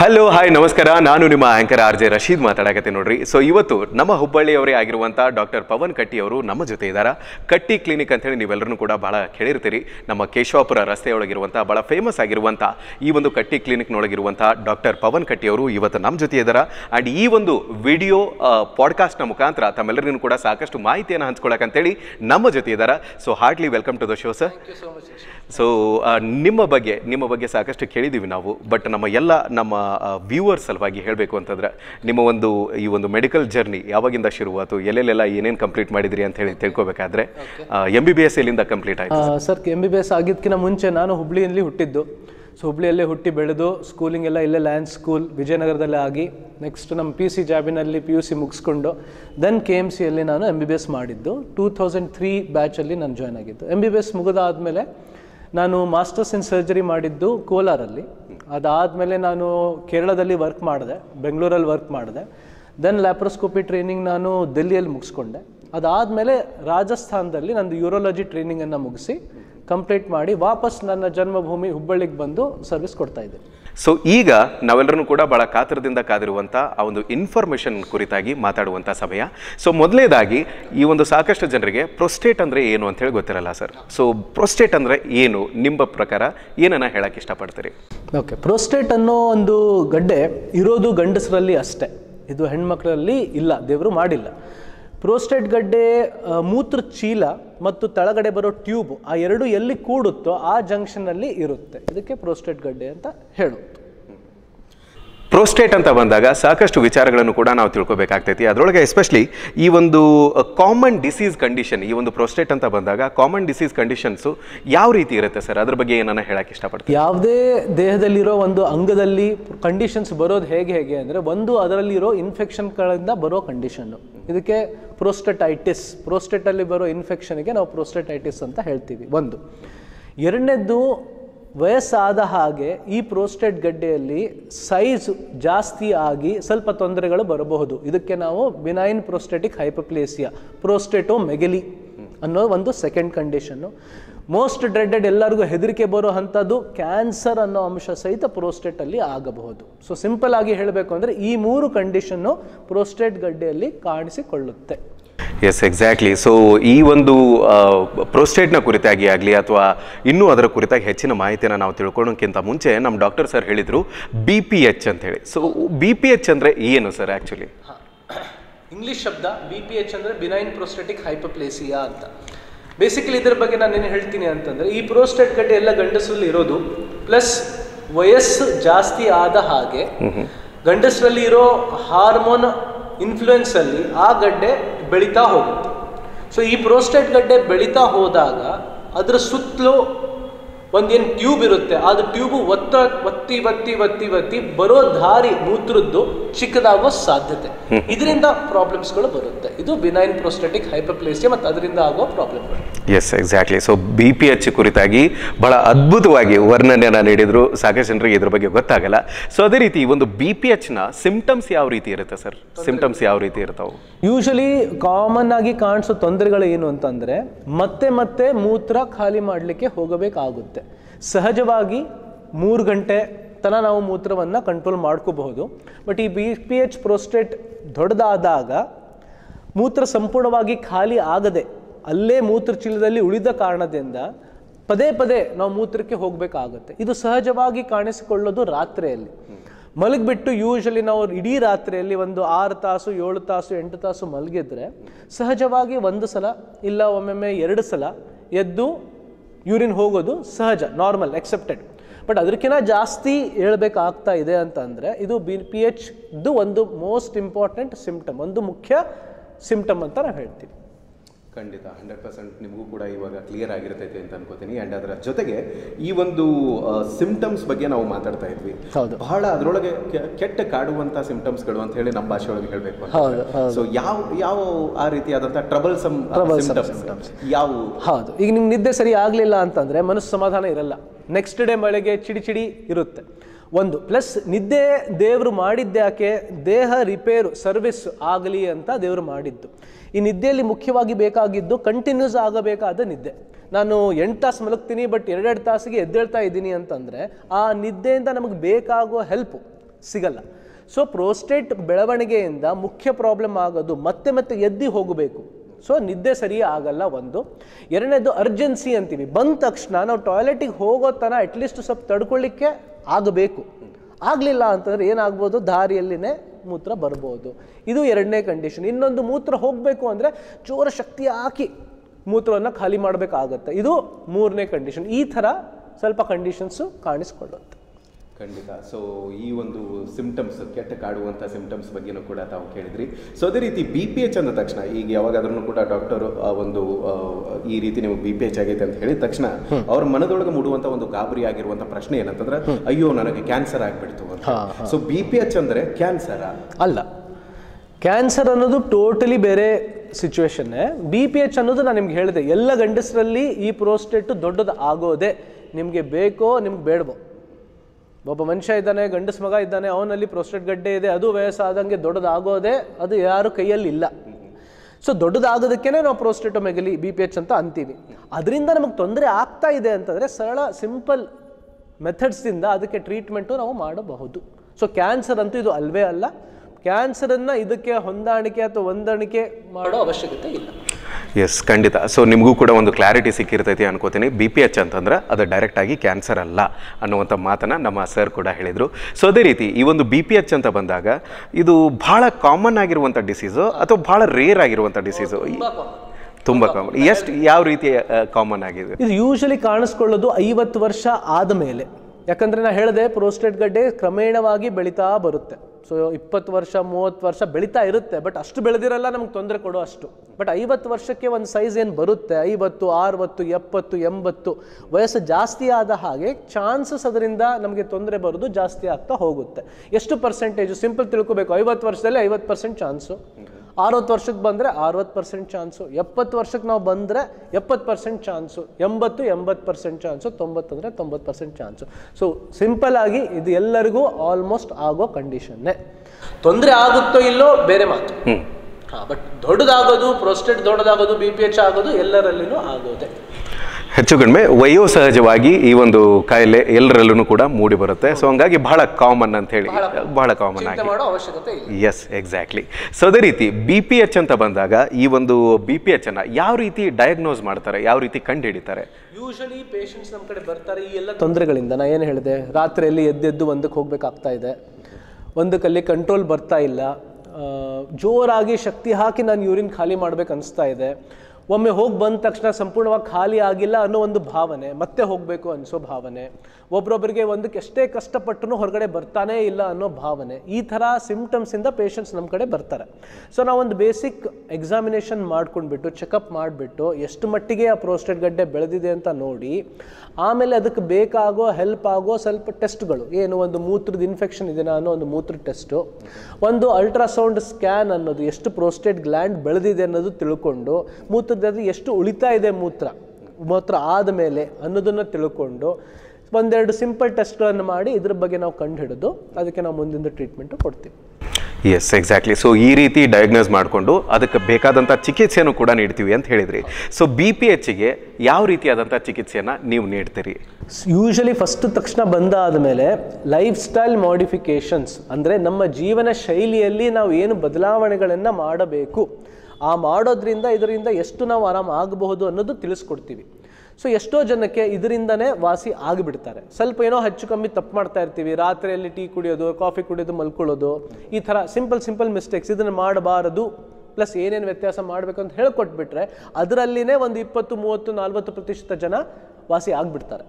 Hello hi ನಮಸ್ಕಾರ ನಾನು ನಿಮ್ಮ ಆಂಕರ್ ಆರ್ ಜೆ ರಶೀದ್ ಮಾತಾಡಕತ್ತೆ ನೋಡ್ರಿ ಸೊ ಇವತ್ತು ನಮ್ಮ ಹುಬ್ಬಳ್ಳಿಯವರೇ ಆಗಿರುವಂಥ ಡಾಕ್ಟರ್ ಪವನ್ ಕಟ್ಟಿ ಅವರು ನಮ್ಮ ಜೊತೆ ಇದ್ದಾರೆ ಕಟ್ಟಿ ಕ್ಲಿನಿಕ್ ಅಂತೇಳಿ ನೀವೆಲ್ಲರೂ ಕೂಡ ಬಹಳ ಕೇಳಿರ್ತೀರಿ ನಮ್ಮ ಕೇಶವಾಪುರ ರಸ್ತೆಯೊಳಗಿರುವಂಥ ಬಹಳ ಫೇಮಸ್ ಆಗಿರುವಂಥ ಈ ಒಂದು ಕಟ್ಟಿ ಕ್ಲಿನಿಕ್ನೊಳಗಿರುವಂಥ ಡಾಕ್ಟರ್ ಪವನ್ ಕಟ್ಟಿ ಅವರು ಇವತ್ತು ನಮ್ಮ ಜೊತೆ ಇದ್ದಾರೆ ಆ್ಯಂಡ್ ಈ ಒಂದು ವಿಡಿಯೋ ಪಾಡ್ಕಾಸ್ಟ್ನ ಮುಖಾಂತರ ತಮ್ಮೆಲ್ಲರಿಗೂ ಕೂಡ ಸಾಕಷ್ಟು ಮಾಹಿತಿಯನ್ನು ಹಂಚ್ಕೊಳಕಂತೇಳಿ ನಮ್ಮ ಜೊತೆ ಇದ್ದಾರೆ so heartily welcome to the show sir so ನಿಮ್ಮ ಬಗ್ಗೆ ನಿಮ್ಮ ಬಗ್ಗೆ ಸಾಕಷ್ಟು ಕೇಳಿದ್ದೀವಿ ನಾವು ಬಟ್ ನಮ್ಮ ಎಲ್ಲ ನಮ್ಮ ವ್ಯೂವರ್ಸ್ ಸಲುವಾಗಿ ಹೇಳಬೇಕು ಅಂತಂದ್ರೆ ನಿಮ್ಮ ಒಂದು ಈ ಒಂದು ಮೆಡಿಕಲ್ ಜರ್ನಿ ಯಾವಾಗಿಂದ ಶುರುವಾತು ಎಲ್ಲೆಲ್ಲೆಲ್ಲ ಏನೇನು ಕಂಪ್ಲೀಟ್ ಮಾಡಿದ್ರಿ ಅಂತ ಹೇಳಿ ತಿಳ್ಕೊಬೇಕಾದ್ರೆ ಎಂ ಬಿ ಬಿ ಎಸ್ ಎಲ್ಲಿಂದ ಕಂಪ್ಲೀಟ್ ಆಯ್ತು sir M B B S ಆಗಿದ್ದಕ್ಕಿಂತ ಮುಂಚೆ ನಾನು ಹುಬ್ಳಿಯಲ್ಲಿ ಹುಟ್ಟಿದ್ದು ಸೊ ಹುಬ್ಳಿಯಲ್ಲೇ ಹುಟ್ಟಿ ಬೆಳೆದು ಸ್ಕೂಲಿಂಗ್ ಎಲ್ಲ ಇಲ್ಲೇ ಲ್ಯಾಂಡ್ ಸ್ಕೂಲ್ ವಿಜಯನಗರದಲ್ಲೇ ಆಗಿ ನೆಕ್ಸ್ಟ್ ನಮ್ಮ ಪಿ ಸಿ ಜಾಬಿನಲ್ಲಿ ಪಿ ಯು ಸಿ ಮುಗಿಸ್ಕೊಂಡು ದೆನ್ ಕೆ ಎಮ್ ಸಿಯಲ್ಲಿ ನಾನು ಎಂ ಬಿ ಬಿ ಎಸ್ ಮಾಡಿದ್ದು ಟೂ ತೌಸಂಡ್ ತ್ರೀ ಬ್ಯಾಚಲ್ಲಿ ನಾನು ಜಾಯ್ನ್ ಆಗಿದ್ದು ಎಂ ಬಿ ಬಿ ಎಸ್ ಮುಗಿದಾದಮೇಲೆ ನಾನು ಮಾಸ್ಟರ್ಸ್ ಇನ್ ಸರ್ಜರಿ ಮಾಡಿದ್ದು ಕೋಲಾರಲ್ಲಿ ಅದಾದಮೇಲೆ ನಾನು ಕೇರಳದಲ್ಲಿ ವರ್ಕ್ ಮಾಡಿದೆ ಬೆಂಗಳೂರಲ್ಲಿ ವರ್ಕ್ ಮಾಡಿದೆ ದೆನ್ ಲ್ಯಾಪ್ರೋಸ್ಕೋಪಿ ಟ್ರೈನಿಂಗ್ ನಾನು ದೆಲ್ಲಿಯಲ್ಲಿ ಮುಗಿಸ್ಕೊಂಡೆ ಅದಾದಮೇಲೆ ರಾಜಸ್ಥಾನದಲ್ಲಿ ನಂದು ಯೂರೋಲಜಿ ಟ್ರೈನಿಂಗನ್ನು ಮುಗಿಸಿ ಕಂಪ್ಲೀಟ್ ಮಾಡಿ ವಾಪಸ್ ನನ್ನ ಜನ್ಮಭೂಮಿ ಹುಬ್ಬಳ್ಳಿಗೆ ಬಂದು ಸರ್ವಿಸ್ ಕೊಡ್ತಾ ಇದ್ದೆ ಸೊ ಈಗ ನಾವೆಲ್ಲರೂ ಕೂಡ ಬಹಳ ಕಾತರದಿಂದ ಕಾದಿರುವಂಥ ಆ ಒಂದು ಇನ್ಫಾರ್ಮೇಷನ್ ಕುರಿತಾಗಿ ಮಾತಾಡುವಂಥ ಸಮಯ ಸೊ ಮೊದಲನೇದಾಗಿ ಈ ಒಂದು ಸಾಕಷ್ಟು ಜನರಿಗೆ ಪ್ರೊಸ್ಟೇಟ್ ಅಂದರೆ ಏನು ಅಂತ ಹೇಳಿ ಗೊತ್ತಿರಲ್ಲ ಸರ್ ಸೊ ಪ್ರೊಸ್ಟೇಟ್ ಅಂದರೆ ಏನು ನಿಮ್ಮ ಪ್ರಕಾರ ಏನನ್ನ ಹೇಳಕ್ಕೆ ಇಷ್ಟಪಡ್ತೀರಿ ಓಕೆ ಪ್ರೋಸ್ಟೇಟ್ ಅನ್ನೋ ಒಂದು ಗಡ್ಡೆ ಇರೋದು ಗಂಡಸರಲ್ಲಿ ಅಷ್ಟೇ ಇದು ಹೆಣ್ಮಕ್ಳಲ್ಲಿ ಇಲ್ಲ ದೇವರು ಮಾಡಿಲ್ಲ ಪ್ರೋಸ್ಟೇಟ್ ಗಡ್ಡೆ ಆ, ಮೂತ್ರ ಚೀಲ ಮತ್ತು ತಳಗಡೆ ಬರೋ ಟ್ಯೂಬ್ ಆ ಎರಡು ಎಲ್ಲಿ ಕೂಡುತ್ತೋ ಆ ಜಂಕ್ಷನ್ನಲ್ಲಿ ಇರುತ್ತೆ ಇದಕ್ಕೆ ಪ್ರೋಸ್ಟೇಟ್ ಗಡ್ಡೆ ಅಂತ ಹೇಳೋದು ಪ್ರೋಸ್ಟೇಟ್ ಅಂತ ಬಂದಾಗ ಸಾಕಷ್ಟು ವಿಚಾರಗಳನ್ನು ಕೂಡ ನಾವು ತಿಳ್ಕೊಬೇಕಾಗ್ತೈತಿ ಅದರೊಳಗೆ ಎಸ್ಪೆಷಲಿ ಈ ಒಂದು ಕಾಮನ್ ಡಿಸೀಸ್ ಕಂಡೀಷನ್ ಈ ಒಂದು ಪ್ರೋಸ್ಟೇಟ್ ಅಂತ ಬಂದಾಗ ಕಾಮನ್ ಡಿಸೀಸ್ ಕಂಡೀಷನ್ಸು ಯಾವ ರೀತಿ ಇರುತ್ತೆ ಸರ್ ಅದ್ರ ಬಗ್ಗೆ ಏನನ್ನ ಹೇಳಕ್ಕೆ ಇಷ್ಟಪಡ್ತೀನಿ ಯಾವುದೇ ದೇಹದಲ್ಲಿರೋ ಒಂದು ಅಂಗದಲ್ಲಿ ಕಂಡೀಷನ್ಸ್ ಬರೋದು ಹೇಗೆ ಹೇಗೆ ಅಂದರೆ ಒಂದು ಅದರಲ್ಲಿರೋ ಇನ್ಫೆಕ್ಷನ್ಗಳಿಂದ ಬರೋ ಕಂಡೀಷನ್ನು ಇದಕ್ಕೆ ಪ್ರೋಸ್ಟೆಟೈಟಿಸ್ ಪ್ರೋಸ್ಟೇಟಲ್ಲಿ ಬರೋ ಇನ್ಫೆಕ್ಷನ್ಗೆ ನಾವು ಪ್ರೋಸ್ಟೆಟೈಟಿಸ್ ಅಂತ ಹೇಳ್ತೀವಿ ಒಂದು ಎರಡನೇದ್ದು ವಯಸ್ಸಾದ ಹಾಗೆ ಈ ಪ್ರೋಸ್ಟೇಟ್ ಗಡ್ಡೆಯಲ್ಲಿ ಸೈಜ್ ಜಾಸ್ತಿ ಆಗಿ ಸ್ವಲ್ಪ ತೊಂದರೆಗಳು ಬರಬಹುದು ಇದಕ್ಕೆ ನಾವು ಬಿನೈನ್ ಪ್ರೋಸ್ಟೆಟಿಕ್ ಹೈಪಪ್ಲೇಸಿಯಾ ಪ್ರೋಸ್ಟೇಟೋ ಮೆಗಲಿ ಅನ್ನೋ ಒಂದು ಸೆಕೆಂಡ್ ಕಂಡೀಷನ್ನು ಮೋಸ್ಟ್ ಡ್ರೆಡೆಡ್ ಎಲ್ಲರಿಗೂ ಹೆದರಿಕೆ ಬರೋ ಅಂಥದ್ದು ಕ್ಯಾನ್ಸರ್ ಅನ್ನೋ ಅಂಶ ಸಹಿತ ಪ್ರೋಸ್ಟೇಟಲ್ಲಿ ಆಗಬಹುದು ಸೊ ಸಿಂಪಲ್ ಆಗಿ ಹೇಳಬೇಕು ಅಂದರೆ ಈ ಮೂರು ಕಂಡೀಷನ್ನು ಪ್ರೋಸ್ಟೇಟ್ ಗಡ್ಡೆಯಲ್ಲಿ ಕಾಣಿಸಿಕೊಳ್ಳುತ್ತೆ ಎಸ್ ಎಕ್ಸಾಕ್ಟ್ಲಿ ಸೊ ಈ ಒಂದು ಪ್ರೋಸ್ಟೇಟ್ನ ಕುರಿತಾಗಿ ಆಗಲಿ ಅಥವಾ ಇನ್ನೂ ಅದರ ಕುರಿತಾಗಿ ಹೆಚ್ಚಿನ ಮಾಹಿತಿಯನ್ನು ನಾವು ತಿಳ್ಕೊಳ್ಳೋಕ್ಕಿಂತ ಮುಂಚೆ ನಮ್ಮ ಡಾಕ್ಟರ್ ಸರ್ ಹೇಳಿದರು ಬಿ ಪಿ ಎಚ್ ಅಂತ ಹೇಳಿ ಸೊ ಬಿ ಪಿ ಎಚ್ ಅಂದರೆ ಏನು ಸರ್ ಆ್ಯಕ್ಚುಲಿ ಇಂಗ್ಲಿಷ್ ಶಬ್ದ ಬಿ ಪಿ ಎಚ್ ಅಂದರೆ ಬಿನೈನ್ ಪ್ರೋಸ್ಟೆಟಿಕ್ ಹೈಪಪ್ಲೇಸಿಯಾ ಅಂತ ಬೇಸಿಕಲಿ ಇದ್ರ ಬಗ್ಗೆ ನಾನು ಏನು ಹೇಳ್ತೀನಿ ಅಂತಂದರೆ ಈ ಪ್ರೋಸ್ಟೇಟ್ ಗಡ್ಡೆ ಎಲ್ಲ ಗಂಡಸರಲ್ಲಿ ಇರೋದು ಪ್ಲಸ್ ವಯಸ್ಸು ಜಾಸ್ತಿ ಆದ ಹಾಗೆ ಗಂಡಸರಲ್ಲಿ ಇರೋ ಹಾರ್ಮೋನ್ ಇನ್ಫ್ಲೂಯೆನ್ಸ್ ಅಲ್ಲಿ ಆ ಗಡ್ಡೆ ಬೆಳೀತಾ ಹೋಗುತ್ತೆ ಸೊ ಈ ಪ್ರೋಸ್ಟೇಟ್ ಗಡ್ಡೆ ಬೆಳೀತಾ ಹೋದಾಗ ಅದರ ಸುತ್ತಲೂ ಒಂದೇನು ಟ್ಯೂಬ್ ಇರುತ್ತೆ ಅದು ಟ್ಯೂಬ್ ಒತ್ತ ಒತ್ತಿ ಒತ್ತಿ ಒತ್ತಿ ಒತ್ತಿ ಬರೋ ದಾರಿ ಮೂತ್ರದ್ದು ಚಿಕ್ಕದಾಗೋ ಸಾಧ್ಯತೆ ಇದರಿಂದ ಪ್ರಾಬ್ಲಮ್ಸ್ಗಳು ಬರುತ್ತೆ ಇದು ಬಿನೈನ್ ಪ್ರೋಸ್ಟೆಟಿಕ್ ಹೈಪರ್ಪ್ಲೇಸಿಯಾ ಮತ್ತು ಅದರಿಂದ ಆಗೋ ಪ್ರಾಬ್ಲಮ್ಗಳು yes exactly so B P H ಕುರಿತಾಗಿ ಬಹಳ ಅದ್ಭುತವಾಗಿ ವರ್ಣನೆಯನ್ನು ನೀಡಿದ್ರು ಸಾಕಷ್ಟು ಜನರಿಗೆ ಇದ್ರ ಬಗ್ಗೆ ಗೊತ್ತಾಗಲ್ಲ ಸೊ ಅದೇ ರೀತಿ ಈ ಒಂದು ಬಿ ಪಿ ಎಚ್ನ ಸಿಂಪ್ಟಮ್ಸ್ ಯಾವ ರೀತಿ ಇರುತ್ತೆ ಸರ್ ಸಿಂಪ್ಟಮ್ಸ್ ಯಾವ ರೀತಿ ಇರ್ತಾವೆ ಯೂಶಲಿ ಕಾಮನ್ ಆಗಿ ಕಾಣಿಸೋ ತೊಂದರೆಗಳು ಏನು ಅಂತಂದ್ರೆ ಮತ್ತೆ ಮತ್ತೆ ಮೂತ್ರ ಖಾಲಿ ಮಾಡಲಿಕ್ಕೆ ಹೋಗಬೇಕಾಗುತ್ತೆ ಸಹಜವಾಗಿ ಮೂರು ಗಂಟೆ ತನ ನಾವು ಮೂತ್ರವನ್ನು ಕಂಟ್ರೋಲ್ ಮಾಡ್ಕೋಬಹುದು ಬಟ್ ಈ ಬಿ ಪಿ ಎಚ್ ಪ್ರೋಸ್ಟೇಟ್ ದೊಡ್ಡದಾದಾಗ ಮೂತ್ರ ಸಂಪೂರ್ಣವಾಗಿ ಖಾಲಿ ಆಗದೆ ಅಲ್ಲೇ ಮೂತ್ರ ಚೀಲದಲ್ಲಿ ಉಳಿದ ಕಾರಣದಿಂದ ಪದೇ ಪದೇ ನಾವು ಮೂತ್ರಕ್ಕೆ ಹೋಗಬೇಕಾಗುತ್ತೆ ಇದು ಸಹಜವಾಗಿ ಕಾಣಿಸಿಕೊಳ್ಳೋದು ರಾತ್ರಿಯಲ್ಲಿ ಮಲಗಿಬಿಟ್ಟು ಯೂಶಲಿ ನಾವು ಇಡೀ ರಾತ್ರಿಯಲ್ಲಿ ಒಂದು ಆರು ತಾಸು ಏಳು ತಾಸು ಎಂಟು ತಾಸು ಮಲಗಿದ್ರೆ ಸಹಜವಾಗಿ ಒಂದು ಸಲ ಇಲ್ಲ ಒಮ್ಮೊಮ್ಮೆ ಎರಡು ಸಲ ಎದ್ದು ಯೂರಿನ್ ಹೋಗೋದು ಸಹಜ ನಾರ್ಮಲ್ ಎಕ್ಸೆಪ್ಟೆಡ್ ಬಟ್ ಅದಕ್ಕಿಂತ ಜಾಸ್ತಿ ಹೇಳ್ಬೇಕಾಗ್ತಾ ಇದೆ ಅಂತಂದರೆ ಇದು ಬಿ ಪಿ ಎಚ್ದು ಒಂದು ಮೋಸ್ಟ್ ಇಂಪಾರ್ಟೆಂಟ್ ಸಿಂಪ್ಟಮ್ ಒಂದು ಮುಖ್ಯ ಸಿಂಪ್ಟಮ್ ಅಂತ ನಾವು ಹೇಳ್ತೀವಿ ಖಂಡಿತ ಹಂಡ್ರೆಡ್ ಪರ್ಸೆಂಟ್ ನಿಮಗೂ ಕೂಡ ಇವಾಗ ಕ್ಲಿಯರ್ ಆಗಿರ್ತೈತೆ ಅಂತ ಅನ್ಕೋತೀನಿ ಆ್ಯಂಡ್ ಅದರ ಜೊತೆಗೆ ಈ ಒಂದು ಸಿಂಪ್ಟಮ್ಸ್ ಬಗ್ಗೆ ನಾವು ಮಾತಾಡ್ತಾ ಇದ್ವಿ ಹೌದು. ಬಹಳ ಅದರೊಳಗೆ ಕೆ- ಕೆಟ್ಟ ಕಾಡುವಂಥ ಸಿಂಪ್ಟಮ್ಸ್ಗಳು ಅಂತ ಹೇಳಿ ನಮ್ಮ ಭಾಷೆ ಒಳಗೆ ಹೇಳಬೇಕು ಹೌದು, ಹೌದು. ಸೊ ಯಾವ ಯಾವ ಆ ರೀತಿಯಾದಂಥ ಟ್ರಬಲ್ ಸಮ್ Troublesome ಸಿಂಪ್ಟಮ್ಸ್ ಯಾವ ಹೌದು ಈಗ ನಿಮ್ಗೆ ನಿದ್ದೆ ಸರಿ ಆಗಲಿಲ್ಲ ಅಂತಂದರೆ ಮನಸ್ಸು ಸಮಾಧಾನ ಇರಲ್ಲ ನೆಕ್ಸ್ಟ್ ಡೇ ಮಳೆಗೆ ಚಿಡಿ ಚಿಡಿ ಇರುತ್ತೆ ಒಂದು ಪ್ಲಸ್ ನಿದ್ದೆ ದೇವರು ಮಾಡಿದ್ದೆ ಯಾಕೆ ದೇಹ ರಿಪೇರು ಸರ್ವಿಸ್ ಆಗಲಿ ಅಂತ ದೇವರು ಮಾಡಿದ್ದು ಈ ನಿದ್ದೆಯಲ್ಲಿ ಮುಖ್ಯವಾಗಿ ಬೇಕಾಗಿದ್ದು ಕಂಟಿನ್ಯೂಸ್ ಆಗಬೇಕಾದ ನಿದ್ದೆ ನಾನು ಎಂಟು ತಾಸು ಮಲಗ್ತೀನಿ ಬಟ್ ಎರಡೆರಡು ತಾಸಿಗೆ ಎದ್ದೇಳ್ತಾ ಇದ್ದೀನಿ ಅಂತಂದರೆ ಆ ನಿದ್ದೆಯಿಂದ ನಮಗೆ ಬೇಕಾಗೋ ಹೆಲ್ಪು ಸಿಗಲ್ಲ ಸೊ ಪ್ರೋಸ್ಟೇಟ್ ಬೆಳವಣಿಗೆಯಿಂದ ಮುಖ್ಯ ಪ್ರಾಬ್ಲಮ್ ಆಗೋದು ಮತ್ತೆ ಮತ್ತೆ ಎದ್ದಿ ಹೋಗಬೇಕು ಸೊ ನಿದ್ದೆ ಸರಿ ಆಗಲ್ಲ ಒಂದು ಎರಡನೇದು ಅರ್ಜೆನ್ಸಿ ಅಂತೀವಿ ಬಂದ ತಕ್ಷಣ ನಾವು ಟಾಯ್ಲೆಟಿಗೆ ಹೋಗೋ ತನ ಅಟ್ಲೀಸ್ಟ್ ಸ್ವಲ್ಪ ತಡ್ಕೊಳ್ಳಿಕ್ಕೆ ಆಗಬೇಕು ಆಗಲಿಲ್ಲ ಅಂತಂದ್ರೆ ಏನಾಗ್ಬೋದು ದಾರಿಯಲ್ಲಿನೇ ಮೂತ್ರ ಬರ್ಬೋದು ಇದು ಎರಡನೇ ಕಂಡೀಷನ್ ಇನ್ನೊಂದು ಮೂತ್ರ ಹೋಗಬೇಕು ಅಂದರೆ ಜೋರ ಶಕ್ತಿ ಹಾಕಿ ಮೂತ್ರವನ್ನು ಖಾಲಿ ಮಾಡಬೇಕಾಗತ್ತೆ ಇದು ಮೂರನೇ ಕಂಡೀಷನ್ ಈ ಥರ ಸ್ವಲ್ಪ ಕಂಡೀಷನ್ಸು ಕಾಣಿಸ್ಕೊಳ್ಳುತ್ತೆ ಖಂಡಿತ ಸೊ ಈ ಒಂದು ಸಿಂಪ್ಟಮ್ಸ್ ಕೆಟ್ಟ ಕಾಡುವಂಥ ಸಿಂಪ್ಟಮ್ಸ್ ಬಗ್ಗೆನೂ ಕೂಡ ತಾವು ಕೇಳಿದ್ರಿ ಸೊ ಅದೇ ರೀತಿ ಬಿ ಪಿ ಎಚ್ ಅಂದ ತಕ್ಷಣ ಈಗ ಯಾವಾಗಾದ್ರೂ ಕೂಡ ಡಾಕ್ಟರ್ ಒಂದು ಆ, ಈ ರೀತಿ ನೀವು ಬಿ ಪಿ ಎಚ್ ಆಗೈತೆ ಅಂತ ಹೇಳಿದ ತಕ್ಷಣ ಅವ್ರ ಮನದೊಳಗೆ ಮೂಡುವಂಥ ಒಂದು ಗಾಬರಿ ಆಗಿರುವಂಥ ಪ್ರಶ್ನೆ ಏನಂತಂದ್ರೆ ಅಯ್ಯೋ ನನಗೆ ಕ್ಯಾನ್ಸರ್ ಆಗ್ಬಿಡ್ತು ಅಂತ ಸೊ ಬಿ ಪಿ ಎಚ್ ಅಂದ್ರೆ ಕ್ಯಾನ್ಸರಾ ಅಲ್ಲ ಕ್ಯಾನ್ಸರ್ ಅನ್ನೋದು ಟೋಟಲಿ ಬೇರೆ ಸಿಚುವೇಶನ್ನೇ ಬಿ ಪಿ ಎಚ್ ಅನ್ನೋದು ನಾನು ನಿಮ್ಗೆ ಹೇಳಿದೆ ಎಲ್ಲ ಗಂಡಸರಲ್ಲಿ ಈ ಪ್ರೋಸ್ಟೇಟು ದೊಡ್ಡದು ಆಗೋದೆ ನಿಮಗೆ ಬೇಕೋ ನಿಮ್ಗೆ ಬೇಡವೋ ಒಬ್ಬ ಮನುಷ್ಯ ಇದ್ದಾನೆ ಗಂಡಸ ಮಗ ಇದ್ದಾನೆ ಅವನಲ್ಲಿ ಪ್ರೋಸ್ಟೇಟ್ ಗಡ್ಡೆ ಇದೆ ಅದು ವಯಸ್ಸಾದಂಗೆ ದೊಡ್ಡದಾಗೋದೇ ಅದು ಯಾರು ಕೈಯಲ್ಲಿ ಇಲ್ಲ ಸೊ ದೊಡ್ಡದಾಗೋದಕ್ಕೇ ನಾವು ಪ್ರೋಸ್ಟೇಟೊಮೆಗಲಿ ಬಿ ಪಿ ಎಚ್ ಅಂತ ಅಂತೀವಿ ಅದರಿಂದ ನಮಗೆ ತೊಂದರೆ ಆಗ್ತಾ ಇದೆ ಅಂತಂದರೆ ಸರಳ ಸಿಂಪಲ್ ಮೆಥಡ್ಸ್ದಿಂದ ಅದಕ್ಕೆ ಟ್ರೀಟ್ಮೆಂಟು ನಾವು ಮಾಡಬಹುದು ಸೊ ಕ್ಯಾನ್ಸರ್ ಅಂತೂ ಇದು ಅಲ್ವೇ ಅಲ್ಲ ಕ್ಯಾನ್ಸರನ್ನು ಇದಕ್ಕೆ ಹೊಂದಾಣಿಕೆ ಅಥವಾ ಹೊಂದಾಣಿಕೆ ಮಾಡೋ ಅವಶ್ಯಕತೆ ಇಲ್ಲ ಎಸ್ ಖಂಡಿತ ಸೊ ನಿಮಗೂ ಕೂಡ ಒಂದು ಕ್ಲಾರಿಟಿ ಸಿಕ್ಕಿರ್ತೈತಿ ಅನ್ಕೋತೀನಿ ಬಿ ಪಿ ಎಚ್ ಅಂತಂದ್ರೆ ಅದು ಡೈರೆಕ್ಟ್ ಆಗಿ ಕ್ಯಾನ್ಸರ್ ಅಲ್ಲ ಅನ್ನುವಂಥ ಮಾತನ್ನ ನಮ್ಮ ಸರ್ ಕೂಡ ಹೇಳಿದರು ಸೊ ಅದೇ ರೀತಿ ಈ ಒಂದು ಬಿ ಪಿ ಎಚ್ ಅಂತ ಬಂದಾಗ ಇದು ಬಹಳ ಕಾಮನ್ ಆಗಿರುವಂಥ ಡಿಸೀಸು ಅಥವಾ ಬಹಳ ರೇರ್ ಆಗಿರುವಂಥ ಡಿಸೀಸು ತುಂಬ ಕಾಮನ್ ಎಷ್ಟು ಯಾವ ರೀತಿ ಕಾಮನ್ ಆಗಿದೆ ಇದು ಯೂಶಲಿ ಕಾಣಿಸ್ಕೊಳ್ಳೋದು ಐವತ್ತು ವರ್ಷ ಆದ ಮೇಲೆ ಯಾಕಂದ್ರೆ ನಾ ಹೇಳಿದೆ ಪ್ರೋಸ್ಟೇಟ್ ಗಡ್ಡೆ ಕ್ರಮೇಣವಾಗಿ ಬೆಳೀತಾ ಬರುತ್ತೆ ಸೊ ಇಪ್ಪತ್ತು ವರ್ಷ ಮೂವತ್ತು ವರ್ಷ ಬೆಳೀತಾ ಇರುತ್ತೆ ಬಟ್ ಅಷ್ಟು ಬೆಳೆದಿರಲ್ಲ ನಮ್ಗೆ ತೊಂದರೆ ಕೊಡೋ ಅಷ್ಟು ಬಟ್ ಐವತ್ತು ವರ್ಷಕ್ಕೆ ಒಂದು ಸೈಜ್ ಏನು ಬರುತ್ತೆ ಐವತ್ತು ಅರವತ್ತು ಎಪ್ಪತ್ತು ಎಂಬತ್ತು ವಯಸ್ಸು ಜಾಸ್ತಿ ಆದ ಹಾಗೆ ಚಾನ್ಸಸ್ ಅದರಿಂದ ನಮಗೆ ತೊಂದರೆ ಬರೋದು ಜಾಸ್ತಿ ಆಗ್ತಾ ಹೋಗುತ್ತೆ ಎಷ್ಟು ಪರ್ಸೆಂಟೇಜು ಸಿಂಪಲ್ ತಿಳ್ಕೊಬೇಕು ಐವತ್ತು ವರ್ಷದಲ್ಲಿ ಐವತ್ತು ಪರ್ಸೆಂಟ್ ಚಾನ್ಸು ಅರವತ್ತು ವರ್ಷಕ್ಕೆ ಬಂದರೆ ಅರವತ್ತು ಪರ್ಸೆಂಟ್ ಚಾನ್ಸು ಎಪ್ಪತ್ತು ವರ್ಷಕ್ಕೆ ನಾವು ಬಂದರೆ ಎಪ್ಪತ್ತು ಪರ್ಸೆಂಟ್ ಚಾನ್ಸು ಎಂಬತ್ತು ಎಂಬತ್ತು ಪರ್ಸೆಂಟ್ ಚಾನ್ಸು ತೊಂಬತ್ತಂದರೆ ತೊಂಬತ್ತು ಪರ್ಸೆಂಟ್ ಚಾನ್ಸು ಸೊ ಸಿಂಪಲ್ ಆಗಿ ಇದು ಎಲ್ಲರಿಗೂ ಆಲ್ಮೋಸ್ಟ್ ಆಗೋ ಕಂಡೀಷನ್ನೇ ತೊಂದರೆ ಆಗುತ್ತೋ ಇಲ್ಲೋ ಬೇರೆ ಮಾತು ಹ್ಮ್ ಹಾಂ ಬಟ್ ದೊಡ್ಡದಾಗೋದು ಪ್ರೊಸ್ಟೇಟ್ ದೊಡ್ಡದಾಗೋದು ಬಿ ಪಿ ಎಚ್ ಆಗೋದು ಎಲ್ಲರಲ್ಲಿನೂ ಆಗೋದೆ ಹೆಚ್ಚು ಕಡಿಮೆ ವಯೋಸಹಜವಾಗಿ ಈ ಒಂದು ಕಾಯಿಲೆ ಎಲ್ಲರಲ್ಲೂ ಕೂಡ ಮೂಡಿ ಬರುತ್ತೆ ಸೊ ಹಂಗಾಗಿ ಬಹಳ ಕಾಮನ್ ಅಂತ ಹೇಳಿ ಬಹಳ ಕಾಮನ್ ಆಗಿ ಚಿಂತೆ ಮಾಡೋ ಅವಶ್ಯಕತೆ ಇಲ್ಲ ಎಸ್ ಎಕ್ಸಾಕ್ಟ್ಲಿ ಸೊ ಅದೇ ರೀತಿ ಬಿ ಪಿ ಎಚ್ ಅಂತ ಬಂದಾಗ ಈ ಒಂದು ಬಿ ಪಿ ಎಚ್ ಅನ್ನ ಯಾವ ರೀತಿ ಡಯಾಗ್ನೋಸ್ ಮಾಡ್ತಾರೆ ಯಾವ ರೀತಿ ಕಂಡುಹಿಡಿತಾರೆ ಯೂಶಲಿ ಪೇಷಂಟ್ಸ್ ನಮ್ಮ ಕಡೆ ಬರ್ತಾರೆ ಈ ಎಲ್ಲ ತೊಂದರೆಗಳಿಂದ ನಾ ಏನು ಹೇಳಿದೆ ರಾತ್ರಿಯಲ್ಲಿ ಎದ್ದೆದ್ದು ಒಂದಕ್ಕೆ ಹೋಗ್ಬೇಕಾಗ್ತಾ ಇದೆ ಒಂದಕ್ಕಲ್ಲಿ ಕಂಟ್ರೋಲ್ ಬರ್ತಾ ಇಲ್ಲ ಆ, ಜೋರಾಗಿ ಶಕ್ತಿ ಹಾಕಿ ನಾನು ಯೂರಿನ್ ಖಾಲಿ ಮಾಡ್ಬೇಕು ಅನಿಸ್ತಾ ಇದೆ ಒಮ್ಮೆ ಹೋಗಿ ಬಂದ ತಕ್ಷಣ ಸಂಪೂರ್ಣವಾಗಿ ಖಾಲಿ ಆಗಿಲ್ಲ ಅನ್ನೋ ಒಂದು ಭಾವನೆ ಮತ್ತೆ ಹೋಗಬೇಕು ಅನಿಸೋ ಭಾವನೆ ಒಬ್ರೊಬ್ಬರಿಗೆ ಒಂದಕ್ಕೆ ಎಷ್ಟೇ ಕಷ್ಟಪಟ್ಟರು ಹೊರಗಡೆ ಬರ್ತಾನೇ ಇಲ್ಲ ಅನ್ನೋ ಭಾವನೆ ಈ ಥರ ಸಿಮ್ಟಮ್ಸಿಂದ ಪೇಷಂಟ್ಸ್ ನಮ್ಮ ಕಡೆ ಬರ್ತಾರೆ ಸೊ ನಾವೊಂದು ಬೇಸಿಕ್ ಎಕ್ಸಾಮಿನೇಷನ್ ಮಾಡ್ಕೊಂಡ್ಬಿಟ್ಟು ಚೆಕಪ್ ಮಾಡಿಬಿಟ್ಟು ಎಷ್ಟು ಮಟ್ಟಿಗೆ ಆ ಪ್ರೋಸ್ಟೇಟ್ ಗಡ್ಡೆ ಬೆಳೆದಿದೆ ಅಂತ ನೋಡಿ ಆಮೇಲೆ ಅದಕ್ಕೆ ಬೇಕಾಗೋ ಹೆಲ್ಪ್ ಆಗೋ ಸ್ವಲ್ಪ ಟೆಸ್ಟ್ಗಳು ಏನು ಒಂದು ಮೂತ್ರದ ಇನ್ಫೆಕ್ಷನ್ ಇದೆನಾ ಅನ್ನೋ ಒಂದು ಮೂತ್ರ ಟೆಸ್ಟು ಒಂದು ಅಲ್ಟ್ರಾಸೌಂಡ್ ಸ್ಕ್ಯಾನ್ ಅನ್ನೋದು ಎಷ್ಟು ಪ್ರೋಸ್ಟೇಟ್ ಗ್ಲ್ಯಾಂಡ್ ಬೆಳೆದಿದೆ ಅನ್ನೋದು ತಿಳ್ಕೊಂಡು ಮೂತ್ರದಲ್ಲಿ ಎಷ್ಟು ಉಳಿತಾ ಇದೆ ಮೂತ್ರ ಮೂತ್ರ ಆದಮೇಲೆ ಅನ್ನೋದನ್ನು ತಿಳ್ಕೊಂಡು ಒಂದೆರಡು ಸಿಂಪಲ್ ಟೆಸ್ಟ್ಗಳನ್ನು ಮಾಡಿ ಇದ್ರ ಬಗ್ಗೆ ನಾವು ಕಂಡುಹಿಡಿದು ಅದಕ್ಕೆ ನಾವು ಮುಂದಿನ ಟ್ರೀಟ್ಮೆಂಟು ಕೊಡ್ತೀವಿ ಎಸ್ ಎಕ್ಸಾಕ್ಟ್ಲಿ ಸೊ ಈ ರೀತಿ ಡಯಾಗ್ನೋಸ್ ಮಾಡಿಕೊಂಡು ಅದಕ್ಕೆ ಬೇಕಾದಂಥ ಚಿಕಿತ್ಸೆಯನ್ನು ಕೂಡ ನೀಡ್ತೀವಿ ಅಂತ ಹೇಳಿದ್ರಿ ಸೊ ಬಿ ಪಿ ಎಚ್ಗೆ ಯಾವ ರೀತಿಯಾದಂಥ ಚಿಕಿತ್ಸೆಯನ್ನು ನೀವು ನೀಡ್ತೀರಿ ಯೂಶಲಿ ಫಸ್ಟ್ ತಕ್ಷಣ ಬಂದಾದ ಮೇಲೆ ಲೈಫ್ ಸ್ಟೈಲ್ ಮಾಡಿಫಿಕೇಶನ್ಸ್ ಅಂದರೆ ನಮ್ಮ ಜೀವನ ಶೈಲಿಯಲ್ಲಿ ನಾವು ಏನು ಬದಲಾವಣೆಗಳನ್ನು ಮಾಡಬೇಕು ಆ ಮಾಡೋದ್ರಿಂದ ಇದರಿಂದ ಎಷ್ಟು ನಾವು ಆರಾಮ ಆಗಬಹುದು ಅನ್ನೋದು ತಿಳಿಸ್ಕೊಡ್ತೀವಿ ಸೊ ಎಷ್ಟೋ ಜನಕ್ಕೆ ಇದರಿಂದನೇ ವಾಸಿ ಆಗಿಬಿಡ್ತಾರೆ ಸ್ವಲ್ಪ ಏನೋ ಹೆಚ್ಚು ಕಮ್ಮಿ ತಪ್ಪು ಮಾಡ್ತಾ ಇರ್ತೀವಿ ರಾತ್ರಿಯಲ್ಲಿ ಟೀ ಕುಡಿಯೋದು ಕಾಫಿ ಕುಡಿಯೋದು ಮಲ್ಕೊಳ್ಳೋದು ಈ ಥರ ಸಿಂಪಲ್ ಸಿಂಪಲ್ ಮಿಸ್ಟೇಕ್ಸ್ ಇದನ್ನು ಮಾಡಬಾರದು ಪ್ಲಸ್ ಏನೇನು ವ್ಯತ್ಯಾಸ ಮಾಡಬೇಕು ಅಂತ ಹೇಳ್ಕೊಟ್ಬಿಟ್ರೆ ಅದರಲ್ಲಿನೇ ಒಂದು ಇಪ್ಪತ್ತು ಮೂವತ್ತು ನಲ್ವತ್ತು ಪ್ರತಿಶತ ಜನ ವಾಸಿ ಆಗಿಬಿಡ್ತಾರೆ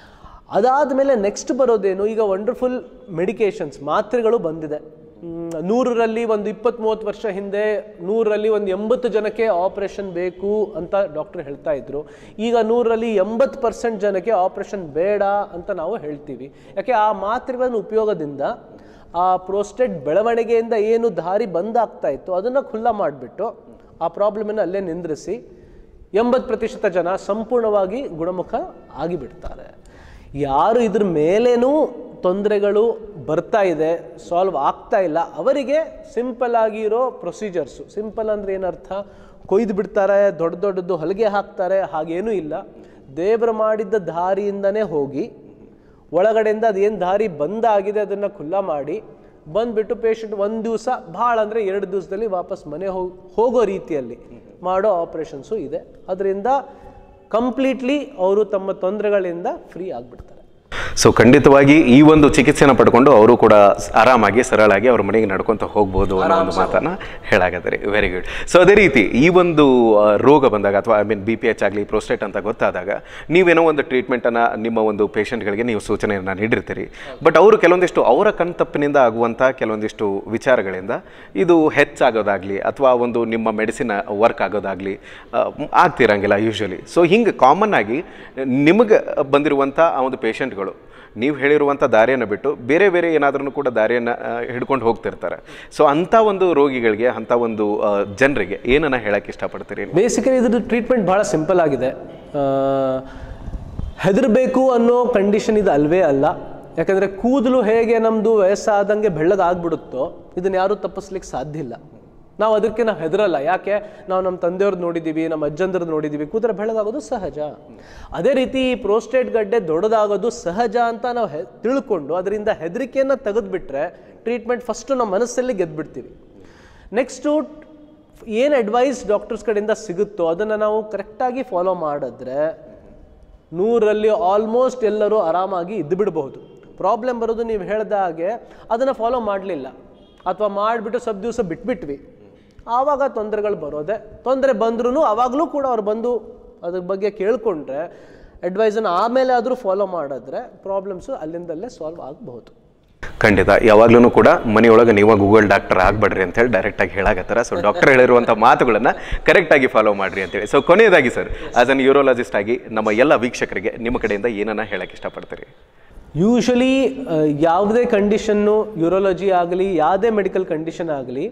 ಅದಾದ ಮೇಲೆ ನೆಕ್ಸ್ಟ್ ಬರೋದೇನು ಈಗ ವಂಡರ್ಫುಲ್ ಮೆಡಿಕೇಶನ್ಸ್ ಮಾತ್ರೆಗಳು ಬಂದಿದೆ ಮ್, ನೂರರಲ್ಲಿ ಒಂದು ಇಪ್ಪತ್ತ್ ಮೂವತ್ತು ವರ್ಷ ಹಿಂದೆ ನೂರರಲ್ಲಿ ಒಂದು ಎಂಬತ್ತು ಜನಕ್ಕೆ ಆಪರೇಷನ್ ಬೇಕು ಅಂತ ಡಾಕ್ಟರ್ ಹೇಳ್ತಾ ಇದ್ರು ಈಗ ನೂರರಲ್ಲಿ ಎಂಬತ್ತು ಪರ್ಸೆಂಟ್ ಜನಕ್ಕೆ ಆಪರೇಷನ್ ಬೇಡ ಅಂತ ನಾವು ಹೇಳ್ತೀವಿ ಯಾಕೆ ಆ ಮಾತ್ರೆಗಳ ಉಪಯೋಗದಿಂದ ಆ ಪ್ರೋಸ್ಟೇಟ್ ಬೆಳವಣಿಗೆಯಿಂದ ಏನು ದಾರಿ ಬಂದಾಗ್ತಾ ಇತ್ತು ಅದನ್ನು ಖುಲ್ಲ ಮಾಡಿಬಿಟ್ಟು ಆ ಪ್ರಾಬ್ಲಮನ್ನು ಅಲ್ಲೇ ನಿಂದ್ರಿಸಿ ಎಂಬತ್ತು ಪ್ರತಿಶತ ಜನ ಸಂಪೂರ್ಣವಾಗಿ ಗುಣಮುಖ ಆಗಿಬಿಡ್ತಾರೆ ಯಾರು ಇದ್ರ ಮೇಲೇನೂ ತೊಂದರೆಗಳು ಬರ್ತಾ ಇದೆ ಸಾಲ್ವ್ ಆಗ್ತಾ ಇಲ್ಲ ಅವರಿಗೆ ಸಿಂಪಲ್ ಆಗಿರೋ ಪ್ರೊಸೀಜರ್ಸು ಸಿಂಪಲ್ ಅಂದರೆ ಏನರ್ಥ ಕೊಯ್ದು ಬಿಡ್ತಾರೆ ದೊಡ್ಡ ದೊಡ್ಡದು ಹೊಲಿಗೆ ಹಾಕ್ತಾರೆ ಹಾಗೇನೂ ಇಲ್ಲ ದೇವರು ಮಾಡಿದ್ದ ದಾರಿಯಿಂದನೇ ಹೋಗಿ ಒಳಗಡೆಯಿಂದ ಅದೇನು ದಾರಿ ಬಂದಾಗಿದೆ ಅದನ್ನು ಖುಲ್ಲ ಮಾಡಿ ಬಂದ್ಬಿಟ್ಟು ಪೇಷಂಟ್ ಒಂದು ದಿವಸ ಭಾಳ ಅಂದರೆ ಎರಡು ದಿವಸದಲ್ಲಿ ವಾಪಸ್ ಮನೆ ಹೋಗ್ ಹೋಗೋ ರೀತಿಯಲ್ಲಿ ಮಾಡೋ ಆಪ್ರೇಷನ್ಸು ಇದೆ ಅದರಿಂದ ಕಂಪ್ಲೀಟ್ಲಿ ಅವರು ತಮ್ಮ ತೊಂದರೆಗಳಿಂದ ಫ್ರೀ ಆಗಿಬಿಡ್ತಾರೆ ಸೊ ಖಂಡಿತವಾಗಿ ಈ ಒಂದು ಚಿಕಿತ್ಸೆನ ಪಡ್ಕೊಂಡು ಅವರು ಕೂಡ ಸ್- ಆರಾಮಾಗಿ ಸರಳಾಗಿ ಅವ್ರ ಮನೆಗೆ ನಡ್ಕೊಂತ ಹೋಗ್ಬೋದು ಅನ್ನೋ ಒಂದು ಮಾತನ್ನ ಹೇಳಾಗತ್ತಾರೆ ವೆರಿ ಗುಡ್ ಸೊ ಅದೇ ರೀತಿ ಈ ಒಂದು ಆ, ರೋಗ ಬಂದಾಗ ಅಥವಾ I mean B P H ಆಗಲಿ ಪ್ರೋಸ್ಟೇಟ್ ಅಂತ ಗೊತ್ತಾದಾಗ ನೀವೇನೋ ಒಂದು ಟ್ರೀಟ್ಮೆಂಟನ್ನು ನಿಮ್ಮ ಒಂದು ಪೇಷಂಟ್ಗಳಿಗೆ ನೀವು ಸೂಚನೆಯನ್ನು ನೀಡಿರ್ತೀರಿ ಬಟ್ ಅವರು ಕೆಲವೊಂದಿಷ್ಟು ಅವರ ಕಣ್ತಪ್ಪಿನಿಂದ ಆಗುವಂಥ ಕೆಲವೊಂದಿಷ್ಟು ವಿಚಾರಗಳಿಂದ ಇದು ಹೆಚ್ಚಾಗೋದಾಗಲಿ ಅಥವಾ ಒಂದು ನಿಮ್ಮ ಮೆಡಿಸಿನ್ ವರ್ಕ್ ಆಗೋದಾಗಲಿ ಆಗ್ತಿರಂಗಿಲ್ಲ ಯೂಶ್ವಲಿ ಸೊ ಹಿಂಗೆ ಕಾಮನ್ ಆಗಿ ನಿಮಗೆ ಬಂದಿರುವಂಥ ಆ ಒಂದು ಪೇಷಂಟ್ಗಳು ನೀವು ಹೇಳಿರುವಂಥ ದಾರಿಯನ್ನು ಬಿಟ್ಟು ಬೇರೆ ಬೇರೆ ಏನಾದ್ರೂ ಕೂಡ ದಾರಿಯನ್ನು ಹಿಡ್ಕೊಂಡು ಹೋಗ್ತಿರ್ತಾರೆ ಸೊ ಅಂಥ ಒಂದು ರೋಗಿಗಳಿಗೆ ಅಂಥ ಒಂದು ಜನರಿಗೆ ಏನನ್ನ ಹೇಳಕ್ಕೆ ಇಷ್ಟಪಡ್ತೀರಿ ಬೇಸಿಕಲಿ ಇದ್ರದ್ದು ಟ್ರೀಟ್ಮೆಂಟ್ ಭಾಳ ಸಿಂಪಲ್ ಆಗಿದೆ ಹೆದರಬೇಕು ಅನ್ನೋ ಕಂಡೀಷನ್ ಇದು ಅಲ್ವೇ ಅಲ್ಲ ಯಾಕಂದರೆ ಕೂದಲು ಹೇಗೆ ನಮ್ಮದು ವಯಸ್ಸಾದಂಗೆ ಬೆಳ್ಳಗಾಗ್ಬಿಡುತ್ತೋ ಇದನ್ನ ಯಾರೂ ತಪ್ಪಿಸ್ಲಿಕ್ಕೆ ಸಾಧ್ಯ ಇಲ್ಲ ನಾವು ಅದಕ್ಕೆ ನಾವು ಹೆದರಲ್ಲ ಯಾಕೆ ನಾವು ನಮ್ಮ ತಂದೆಯವ್ರದ್ದು ನೋಡಿದ್ದೀವಿ ನಮ್ಮ ಅಜ್ಜಂದ್ರದ್ದು ನೋಡಿದ್ದೀವಿ ಕೂದಲು ಬೆಳ್ಳಗಾಗೋದು ಸಹಜ ಅದೇ ರೀತಿ ಈ ಪ್ರೋಸ್ಟೇಟ್ ಗಡ್ಡೆ ದೊಡ್ಡದಾಗೋದು ಸಹಜ ಅಂತ ನಾವು ಹೆ ತಿಳ್ಕೊಂಡು ಅದರಿಂದ ಹೆದರಿಕೆಯನ್ನು ತೆಗೆದುಬಿಟ್ರೆ ಟ್ರೀಟ್ಮೆಂಟ್ ಫಸ್ಟು ನಮ್ಮ ಮನಸ್ಸಲ್ಲಿ ಗೆದ್ದುಬಿಡ್ತೀವಿ ನೆಕ್ಸ್ಟು ಏನು ಅಡ್ವೈಸ್ ಡಾಕ್ಟರ್ಸ್ ಕಡೆಯಿಂದ ಸಿಗುತ್ತೋ ಅದನ್ನು ನಾವು ಕರೆಕ್ಟಾಗಿ ಫಾಲೋ ಮಾಡಿದ್ರೆ ನೂರಲ್ಲಿ ಆಲ್ಮೋಸ್ಟ್ ಎಲ್ಲರೂ ಆರಾಮಾಗಿ ಇದ್ದು ಬಿಡಬಹುದು ಪ್ರಾಬ್ಲಮ್ ಬರೋದು ನೀವು ಹೇಳ್ದ ಹಾಗೆ ಅದನ್ನು ಫಾಲೋ ಮಾಡಲಿಲ್ಲ ಅಥವಾ ಮಾಡಿಬಿಟ್ಟು ಸ್ವಲ್ಪ ದಿವಸ ಬಿಟ್ಬಿಟ್ವಿ ಆವಾಗ ತೊಂದರೆಗಳು ಬರೋದೆ ತೊಂದರೆ ಬಂದ್ರೂ ಆವಾಗಲೂ ಕೂಡ ಅವ್ರು ಬಂದು ಅದ್ರ ಬಗ್ಗೆ ಕೇಳ್ಕೊಂಡ್ರೆ ಅಡ್ವೈಸನ್ನು ಆಮೇಲೆ ಆದರೂ ಫಾಲೋ ಮಾಡಿದ್ರೆ ಪ್ರಾಬ್ಲಮ್ಸು ಅಲ್ಲಿಂದಲ್ಲೇ ಸಾಲ್ವ್ ಆಗಬಹುದು ಖಂಡಿತ ಯಾವಾಗ್ಲೂ ಕೂಡ ಮನೆಯೊಳಗೆ ನೀವು ಗೂಗಲ್ ಡಾಕ್ಟರ್ ಆಗ್ಬೇಡ್ರಿ ಅಂತ ಹೇಳಿ ಡೈರೆಕ್ಟ್ ಆಗಿ ಹೇಳಾಕತ್ತಾರ ಸೊ ಡಾಕ್ಟರ್ ಹೇಳಿರುವಂಥ ಮಾತುಗಳನ್ನ ಕರೆಕ್ಟ್ ಆಗಿ ಫಾಲೋ ಮಾಡ್ರಿ ಅಂತೇಳಿ ಸೊ ಕೊನೆಯದಾಗಿ ಸರ್ ಆಸ್ ಅನ್ ಯೂರೋಲಜಿಸ್ಟ್ ಆಗಿ ನಮ್ಮ ಎಲ್ಲ ವೀಕ್ಷಕರಿಗೆ ನಿಮ್ಮ ಕಡೆಯಿಂದ ಏನನ್ನ ಹೇಳಕ್ಕೆ ಇಷ್ಟಪಡ್ತೀರಿ ಯೂಶಲಿ ಯಾವುದೇ ಕಂಡೀಷನ್ನು ಯೂರೋಲಜಿ ಆಗಲಿ ಯಾವುದೇ ಮೆಡಿಕಲ್ ಕಂಡೀಷನ್ ಆಗಲಿ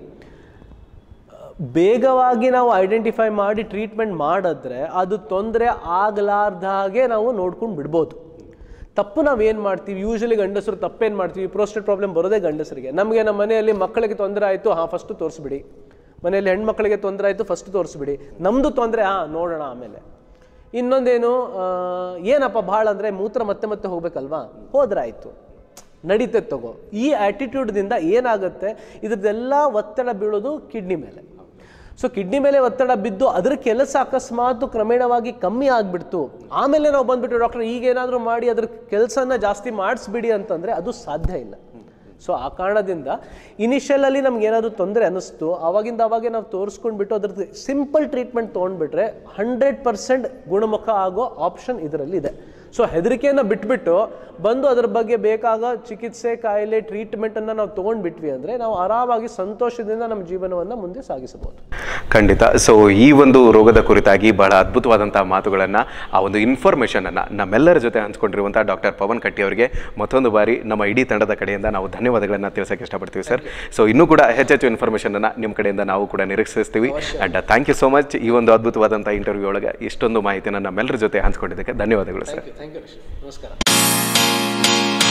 ಬೇಗವಾಗಿ ನಾವು ಐಡೆಂಟಿಫೈ ಮಾಡಿ ಟ್ರೀಟ್ಮೆಂಟ್ ಮಾಡಿದ್ರೆ ಅದು ತೊಂದರೆ ಆಗಲಾರ್ದಾಗೆ ನಾವು ನೋಡ್ಕೊಂಡು ಬಿಡ್ಬೋದು ತಪ್ಪು ನಾವು ಏನು ಮಾಡ್ತೀವಿ ಯೂಶಲಿ ಗಂಡಸರು ತಪ್ಪೇನು ಮಾಡ್ತೀವಿ ಪ್ರೋಸ್ಟೇಟ್ ಪ್ರಾಬ್ಲಮ್ ಬರೋದೇ ಗಂಡಸರಿಗೆ ನಮಗೆ ನಮ್ಮ ಮನೆಯಲ್ಲಿ ಮಕ್ಕಳಿಗೆ ತೊಂದರೆ ಆಯಿತು ಹಾಂ ಫಸ್ಟು ತೋರಿಸ್ಬಿಡಿ ಮನೆಯಲ್ಲಿ ಹೆಣ್ಮಕ್ಳಿಗೆ ತೊಂದರೆ ಆಯಿತು ಫಸ್ಟ್ ತೋರಿಸ್ಬಿಡಿ ನಮ್ಮದು ತೊಂದರೆ ಹಾಂ ನೋಡೋಣ ಆಮೇಲೆ ಇನ್ನೊಂದೇನು ಆ, ಏನಪ್ಪ ಭಾಳ ಅಂದರೆ ಮೂತ್ರ ಮತ್ತೆ ಮತ್ತೆ ಹೋಗ್ಬೇಕಲ್ವಾ ಹೋದ್ರಾಯ್ತು ನಡೀತದೆ ತಗೋ ಈ ಆ್ಯಟಿಟ್ಯೂಡ್ದಿಂದ ಏನಾಗುತ್ತೆ ಇದ್ರದ್ದೆಲ್ಲ ಒತ್ತಡ ಬೀಳೋದು ಕಿಡ್ನಿ ಮೇಲೆ ಸೊ ಕಿಡ್ನಿ ಮೇಲೆ ಒತ್ತಡ ಬಿದ್ದು ಅದ್ರ ಕೆಲಸ ಅಕಸ್ಮಾತ್ ಕ್ರಮೇಣವಾಗಿ ಕಮ್ಮಿ ಆಗಿಬಿಡ್ತು ಆಮೇಲೆ ನಾವು ಬಂದ್ಬಿಟ್ಟು ಡಾಕ್ಟರ್ ಈಗೇನಾದರೂ ಮಾಡಿ ಅದ್ರ ಕೆಲಸನ ಜಾಸ್ತಿ ಮಾಡಿಸ್ಬಿಡಿ ಅಂತಂದರೆ ಅದು ಸಾಧ್ಯ ಇಲ್ಲ ಸೊ ಆ ಕಾರಣದಿಂದ ಇನಿಷಿಯಲಲ್ಲಿ ನಮ್ಗೆ ಏನಾದರೂ ತೊಂದರೆ ಅನ್ನಿಸ್ತು ಆವಾಗಿಂದ ಅವಾಗೆ ನಾವು ತೋರಿಸ್ಕೊಂಡ್ಬಿಟ್ಟು ಅದ್ರದ್ದು ಸಿಂಪಲ್ ಟ್ರೀಟ್ಮೆಂಟ್ ತೊಗೊಂಡ್ಬಿಟ್ರೆ ಹಂಡ್ರೆಡ್ ಪರ್ಸೆಂಟ್ ಗುಣಮುಖ ಆಗೋ ಆಪ್ಷನ್ ಇದರಲ್ಲಿ ಇದೆ ಸೊ ಹೆದರಿಕೆಯನ್ನು ಬಿಟ್ಬಿಟ್ಟು ಬಂದು ಅದ್ರ ಬಗ್ಗೆ ಬೇಕಾಗ ಚಿಕಿತ್ಸೆ ಕಾಯಿಲೆ ಟ್ರೀಟ್ಮೆಂಟನ್ನು ನಾವು ತೊಗೊಂಡ್ಬಿಟ್ವಿ ಅಂದರೆ ನಾವು ಆರಾಮಾಗಿ ಸಂತೋಷದಿಂದ ನಮ್ಮ ಜೀವನವನ್ನು ಮುಂದೆ ಸಾಗಿಸಬಹುದು ಖಂಡಿತ ಸೊ ಈ ಒಂದು ರೋಗದ ಕುರಿತಾಗಿ ಬಹಳ ಅದ್ಭುತವಾದಂತಹ ಮಾತುಗಳನ್ನು ಆ ಒಂದು ಇನ್ಫಾರ್ಮೇಷನನ್ನು ನಮ್ಮೆಲ್ಲರ ಜೊತೆ ಹಂಚ್ಕೊಂಡಿರುವಂಥ ಡಾಕ್ಟರ್ ಪವನ್ ಕಟ್ಟಿ ಅವರಿಗೆ ಮತ್ತೊಂದು ಬಾರಿ ನಮ್ಮ ಇಡೀ ತಂಡದ ಕಡೆಯಿಂದ ನಾವು ಧನ್ಯವಾದಗಳನ್ನು ತಿಳಿಸೋಕೆ ಇಷ್ಟಪಡ್ತೀವಿ ಸರ್ ಸೊ ಇನ್ನೂ ಕೂಡ ಹೆಚ್ಚೆಚ್ಚು ಇನ್ಫಾರ್ಮೇಷನನ್ನು ನಿಮ್ಮ ಕಡೆಯಿಂದ ನಾವು ಕೂಡ ನಿರೀಕ್ಷಿಸ್ತೀವಿ and thank you so much ಈ ಒಂದು ಅದ್ಭುತವಾದಂಥ ಇಂಟರ್ವ್ಯೂ ಒಳಗೆ ಇಷ್ಟೊಂದು ಮಾಹಿತಿಯನ್ನು ನಮ್ಮೆಲ್ಲರ ಜೊತೆ ಹಂಚ್ಕೊಂಡಿದ್ದಕ್ಕೆ ಧನ್ಯವಾದಗಳು ಸರ್ ಥ್ಯಾಂಕ್ ಯು ನಮಸ್ಕಾರ